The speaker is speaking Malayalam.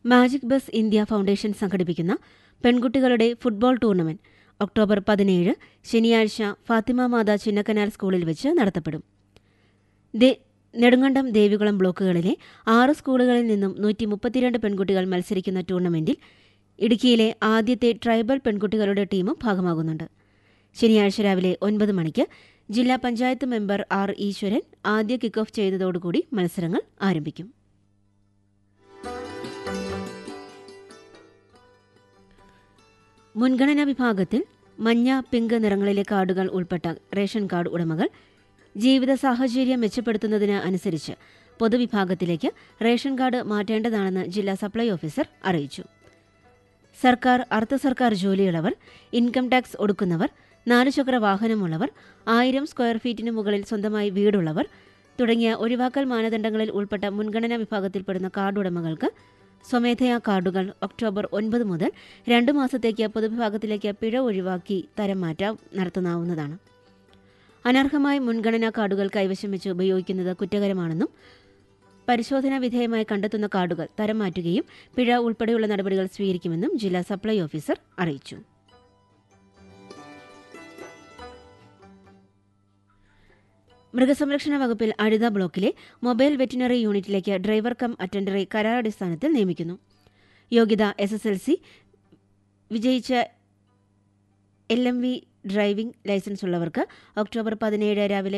മാജിക് ബസ് ഇന്ത്യ ഫൗണ്ടേഷൻ സംഘടിപ്പിക്കുന്ന പെൺകുട്ടികളുടെ ഫുട്ബോൾ ടൂർണമെന്റ് ഒക്ടോബർ പതിനേഴ് ശനിയാഴ്ച ഫാത്തിമ മാത ചിന്നക്കനാൽ സ്കൂളിൽ വെച്ച് നടത്തപ്പെടും ദേ- നെടുങ്കണ്ടം ദേവികുളം ബ്ലോക്കുകളിലെ ആറ് സ്കൂളുകളിൽ നിന്നും നൂറ്റി മുപ്പത്തിരണ്ട് പെൺകുട്ടികൾ മത്സരിക്കുന്ന ടൂർണമെന്റിൽ ഇടുക്കിയിലെ ആദ്യത്തെ ട്രൈബൽ പെൺകുട്ടികളുടെ ടീമും ഭാഗമാകുന്നുണ്ട് ശനിയാഴ്ച രാവിലെ ഒൻപത് മണിക്ക് ജില്ലാ പഞ്ചായത്ത് മെമ്പർ ആർ ഈശ്വരൻ ആദ്യ കിക്ക് ഓഫ് ചെയ്തതോടുകൂടി മത്സരങ്ങൾ ആരംഭിക്കും മുൻഗണനാ വിഭാഗത്തിൽ മഞ്ഞ പിങ്ക് നിറങ്ങളിലെ കാർഡുകൾ ഉൾപ്പെട്ട റേഷൻ കാർഡ് ഉടമകൾ ജീവിത സാഹചര്യം മെച്ചപ്പെടുത്തുന്നതിന് അനുസരിച്ച് പൊതുവിഭാഗത്തിലേക്ക് റേഷൻ കാർഡ് മാറ്റേണ്ടതാണെന്ന് ജില്ലാ സപ്ലൈ ഓഫീസർ അറിയിച്ചു സർക്കാർ അർദ്ധ സർക്കാർ ജോലിയുള്ളവർ ഇൻകം ടാക്സ് ഒടുക്കുന്നവർ നാലുചക്ര വാഹനമുള്ളവർ ആയിരം സ്ക്വയർ ഫീറ്റിന് മുകളിൽ സ്വന്തമായി വീടുള്ളവർ തുടങ്ങിയ ഒഴിവാക്കൽ മാനദണ്ഡങ്ങളിൽ ഉൾപ്പെട്ട മുൻഗണനാ വിഭാഗത്തിൽപ്പെടുന്ന കാർഡ് ഉടമകൾക്ക് സ്വമേധയാ കാർഡുകൾ ഒക്ടോബർ ഒൻപത് മുതൽ രണ്ട് മാസത്തേക്ക് പൊതുവിഭാഗത്തിലേക്ക് പിഴ ഒഴിവാക്കി തരം മാറ്റം നടത്തുന്നാവുന്നതാണ് അനർഹമായി മുൻഗണനാ കാർഡുകൾ കൈവശം വെച്ച് ഉപയോഗിക്കുന്നത് കുറ്റകരമാണെന്നും പരിശോധനാ വിധേയമായി കണ്ടെത്തുന്ന കാർഡുകൾ തരം മാറ്റുകയും പിഴ ഉൾപ്പെടെയുള്ള നടപടികൾ സ്വീകരിക്കുമെന്നും ജില്ലാ സപ്ലൈ ഓഫീസർ അറിയിച്ചു മൃഗസംരക്ഷണ വകുപ്പിൽ അഴുത ബ്ലോക്കിലെ മൊബൈൽ വെറ്റിനറി യൂണിറ്റിലേക്ക് ഡ്രൈവർ കം അറ്റൻഡറെ കരാറടിസ്ഥാനത്തിൽ നിയമിക്കുന്നു യോഗ്യത എസ് എസ് എൽ സി വിജയിച്ച L M V driving licence ഉള്ളവർക്ക് ഒക്ടോബർ പതിനേഴ് രാവിലെ